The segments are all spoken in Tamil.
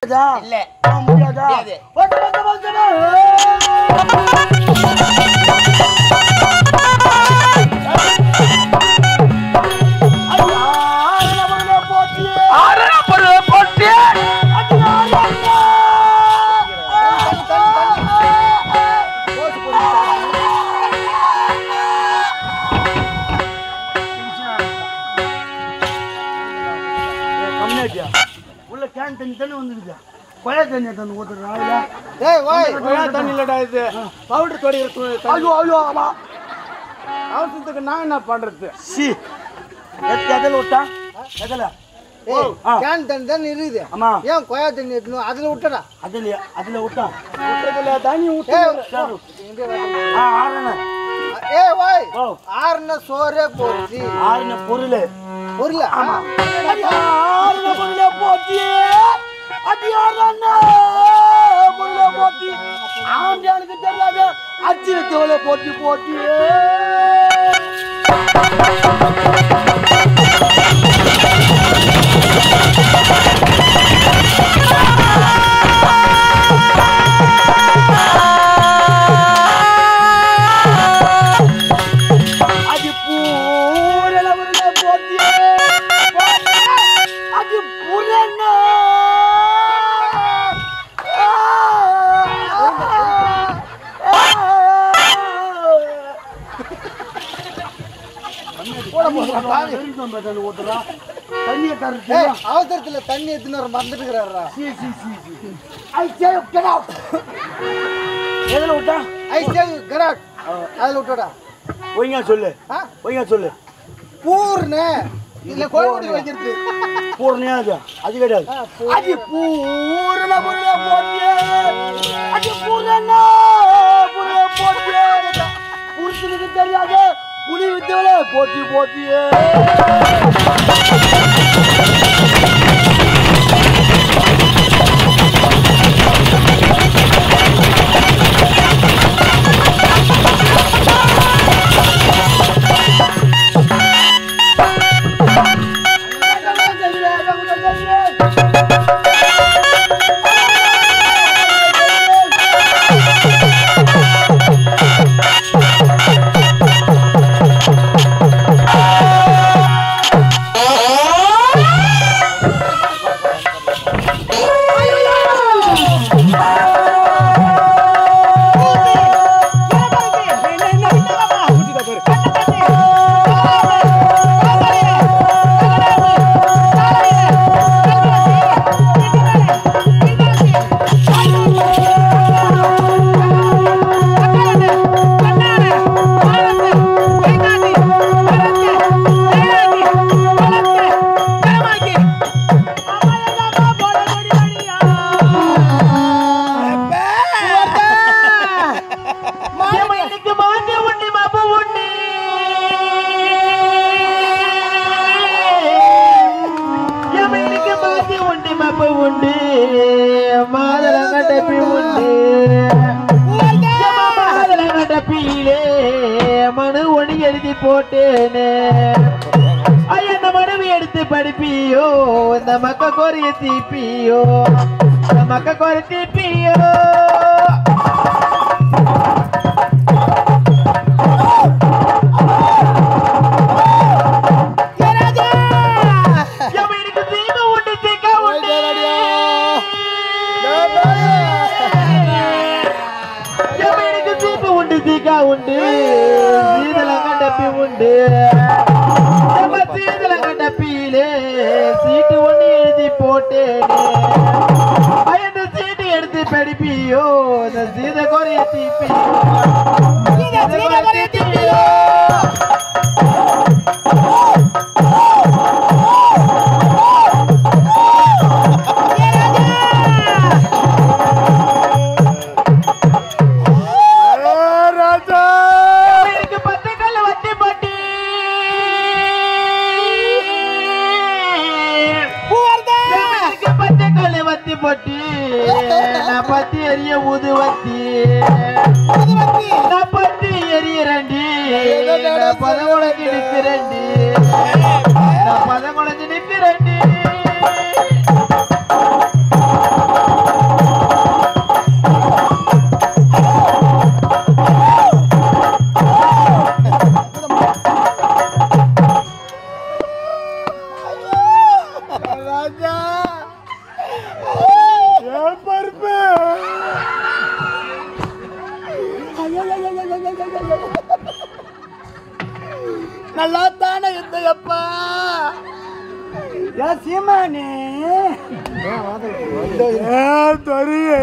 முடியாதா இல்ல. ஆ, முடியாதா முடியாது. வந்து, வந்து, வந்து, ஐயா, ஆரணவனே போற்றியே. அரணப்பருவ போட்டி அடியாரண்ணா. ஏய், கம்மியாட்டியா? உள்ள கேன் தண்ணி தானே வந்துருக்குது கொயா தண்ணி தந்து ஊத்துறா டேய் ஓய் கொய்யா தண்ணி இல்லடா இது பவுடர் தொடிக்கிற து- தண்ணி ஐயோ ஐயோ ஆமா அவசரத்துக்கு நான் என்ன பண்றது சி எத் எதில் விட்டா எதில் ஏய் ஆ. கேன் தண்ணி தானே இருக்குது ஆமா ஏன் கொய்யா தண்ணி எடுக்கணும் அதுல விட்டடா அதில் அதில் விட்டா விட்டதுல தண்ணி விட்டு சரி ஆ ஆறுன ஏய் ஓய் ஓ ஆறுன சோறே போச்சு ஆறுன பொருள் பொருள் ஆமா ஆறுன பொருளை போட்டி அது யாரண்ணா பொருளை போட்டி ஆண்டியானுக்கு தெரியாத அச்சு தோலை போட்டி போட்டி அது பூரண பொருளை போட்டி அது புரண தண்ணியை ஏய் தருது அவசரத்துல தண்ணி எடுத்துன்னு வர மறந்துட்டு இருக்கிறாரா சி சி சி சி ஐ சே கெட் அவுட் எதுல விட்டா ஐ சேவ் கராட் அதுல விட்டடா ஒய்யா சொல்லு ஆ ஒய்யா சொல்லு பூர்ண இல்ல கோழிமுடி வைக்கிறது பூர்ணியா அது அது கிடையாது ஆ, பூ- அது பூரண புள்ள போட்டியே அது பூரண புள்ள போட்டியே புருஷனுக்கு தெரியாது புலி வித்தவள போட்டி போட்டியே எனக்கு மாட்டு உண்டு மப்பு உண்டு எமனுக்கு மாட்டு உண்டு மப்பு உண்டு மாதளங்க டப்பி உண்டு மாதளங்க டப்பியிலே மனு ஒண்ணு எழுதி போட்டேனே ஐயா இந்த மனுவை எடுத்து படிப்பியோ இந்த மக்க கோரிய தீப்பியோ இந்த மக்க கோரி தீப்பியோ எமனுக்கு தீப உண்டு தீக்க உண்டு எமனுக்கு தீப உண்டு தீக்க உண்டு சீதலங்க டப்பி உண்டு நம்ம சீதலங்க டப்பியிலே சீட்டு ஒண்ணு எழுதி போட்டேனே அந்த சீட்டு எடுத்து படிப்பியோ இந்த சீத குறைய தீப்பியோ சீத குறைய தீப்பியோ எனக்கு பத்து கல்லு வட்டி பட்டி எனக்கு பத்து கல்லு வத்தி பட்டி நான் பத்தி எரிய ஊதுவத்தி நான் பத்தி எரியறண்டி நான் பதங்குழஞ்சி நிக்கிறண்டி நான் பதங்குழஞ்சி நிக்கிறண்டி எப்பா ஏன் சீமானே ஏன் தொரியே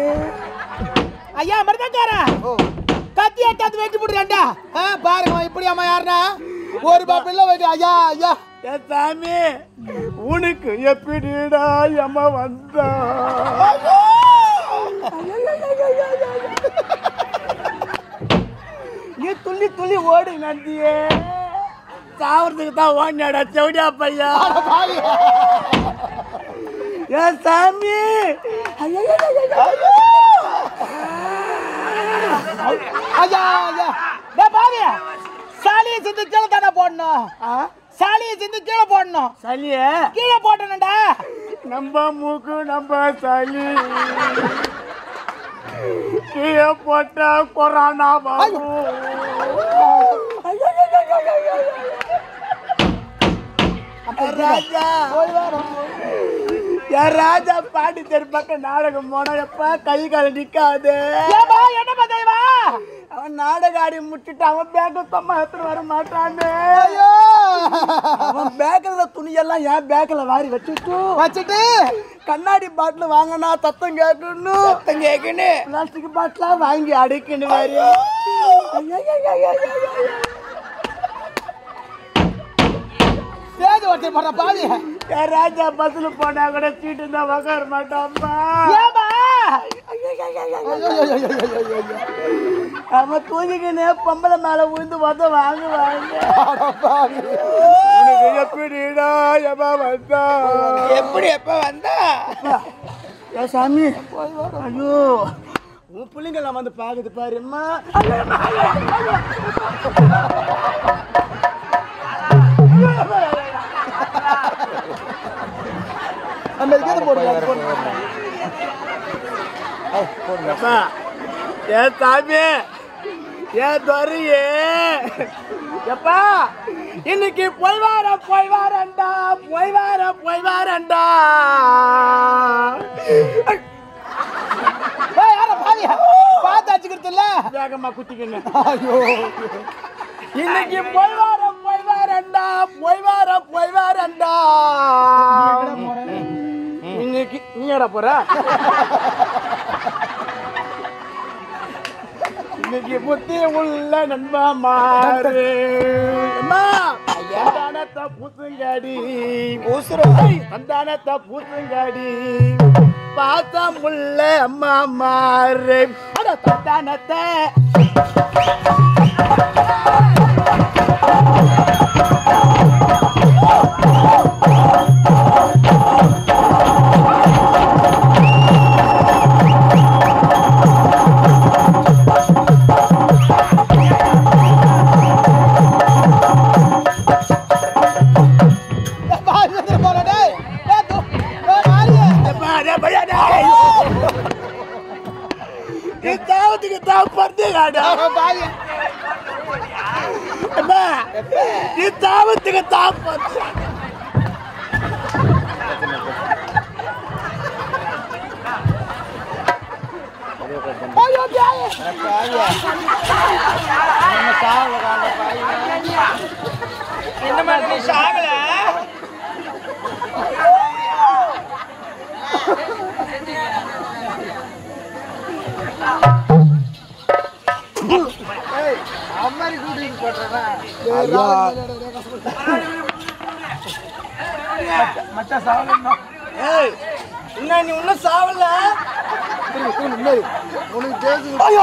ஐயா மருதக்காரா கத்தி எடுத்தாந்து வெட்டி போட்டுறேன்டா பாருங்க இப்படி அம்மா யாருனா ஒரு பாப்பிள்ள வைக்க ஐயா ஐயா என் சாமி உனக்கு எப்படிடா அம்மா வந்தா நீ துள்ளி துள்ளி ஓடு நந்தியே சாவறதுக்கு தான் ஓடினாடா செவடியா பையா என் சாமி ஐயா ஐயா டேய் பாவி சாலியை சிந்து கீழே தானே போடணும் சாலியை சிந்து கீழே போடணும் சளிய கீழே போட்டணும்டா நம்ம மூக்கு நம்ம சளி கீழே போட்டா கொரோனா வரும் ராஜா என் ராஜா பாண்டிச்சேரி பக்கம் நாடகம் போனா எப்ப கை கால நிக்காது ஏமா என்ன பதைவா அவன் நாடக ஆடி முட்டிட்டு அவன் பேக்க சும்மா எடுத்துட்டு வர மாட்டானே அவன் பேக்கில் துணியெல்லாம் என் பேக்கில் வாரி வச்சுட்டு வச்சுட்டு கண்ணாடி பாட்டில் வாங்கினா தத்தம் கேட்கணும் தத்தம் கேட்கணும் பிளாஸ்டிக் பாட்டிலா வாங்கி அடிக்கணும் மாதிரி சேது வச்சு போடுற பாவி என் ராஜா பஸ்ல போனா கூட சீட்டு தான் உட்கார மாட்டான்ப்பா ஏமா அவன் தூங்கிக்கினே பொம்பளை மேல விழுந்து வந்து வாங்குவாங்க உனக்கு எப்படிடா எவா வந்தா எப்படி எப்ப வந்தா ஏ சாமி ஐயோ உன் பிள்ளைங்களாம் வந்து பாக்குது பாரும்மா அந்த இருக்கிறது போடுங்க அப்பா, ஏன் சாமி ஏன் துறையே எப்பா இன்னைக்கு போய் வாரம் போய் வாரண்டா போய் வாரம் போய் வாரண்டா ஏய் யார பாவி பார்த்து அடிச்சுக்கிறது இல்ல வேகமா குத்திக்கணும் இன்னைக்கு போய் வாரம் போய் வாரண்டா போய் வாரம் போய் வாரண்டா இன்னைக்கு நீ எட போற இன்னைக்கு புத்தி உள்ள நண்பா மாறு அம்மா சந்தானத்தை பூசுங்காடி சந்தானத்தை பூசுங்காடி பாசம் உள்ள அம்மா மாறு அட சந்தானத்தை பாவி வந்து போற டேய் ஏய் தூ ஏய் மாறியே எப்பா, டேய் பையா, டேய். நீ தாவத்துக்கு தாவ பறந்துகாடா. பாவி எப்பா, நீ தாவத்துக்கு தாவ பறந்து. ஐயோ பாவி என்ன மாதிரி சாகல ஏய், என்ன நீ இன்னும் சாவல ஐயோ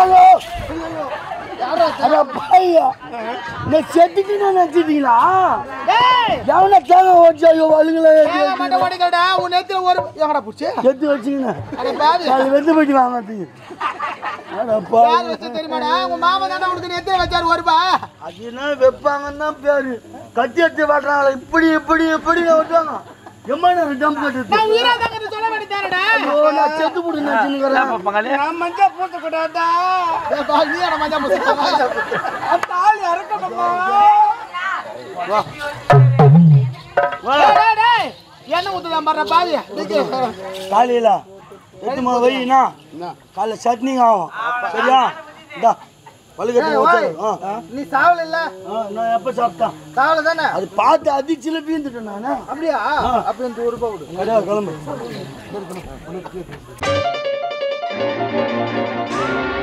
அட பையா இந்த செத்துட்டு நினைச்சிட்டீங்களா டேய் எவனை தேவை வச்சு ஐயோ வலுங்களே ஏங்க மண்ட ஓடிக்கடா உன் நேத்துல ஒரு எங்கடா புடிச்சு செத்து வச்சுக்கிங்க அட பாவி அது வெந்து போயிட்டு வாங்க அடப்பா யார் வச்சு தெரியுமாடா உங்க மாமா தானே உனக்கு நேத்துல வச்சாரு ஒரு ரூபா அது என்ன வைப்பாங்கன்னு தான் பேரு கத்தி எடுத்து வாட்டுறாங்க இப்படி இப்படி இப்படி வெட்டுவாங்க எம்மா நேரம் ஜம்ப் நான் கட்டு உயிரா தங்கன்னு சொல்ல வேண்டியதானடா ஐயோ நான் செத்து போட்டு நினைச்சுன்னு நான் மஞ்சள் பூத்த கூடாதா ஏய் பாவி நீ என்ன மஞ்சா முசிக்க தாலி அறுக்கணுமா டேய் டேய் டேய் என்ன ஊத்துதான் பாரு பாவி நிக்கு காலையில எட்டுமா வைனா காலைல சட்னிங்க ஆகும் சரியா இந்தா பழுக்கட்டி ஓய், வச்சா- ஆ. நீ சாவல இல்ல ஆ, நான் எப்ப சாப்பிட்டான் சாவல தானே அது பார்த்து அதிர்ச்சியில வீந்துட்டேன் நானு அப்படியா அப்ப இந்த ஒரு ரூபாய் கொடு கிடையாது கிளம்பு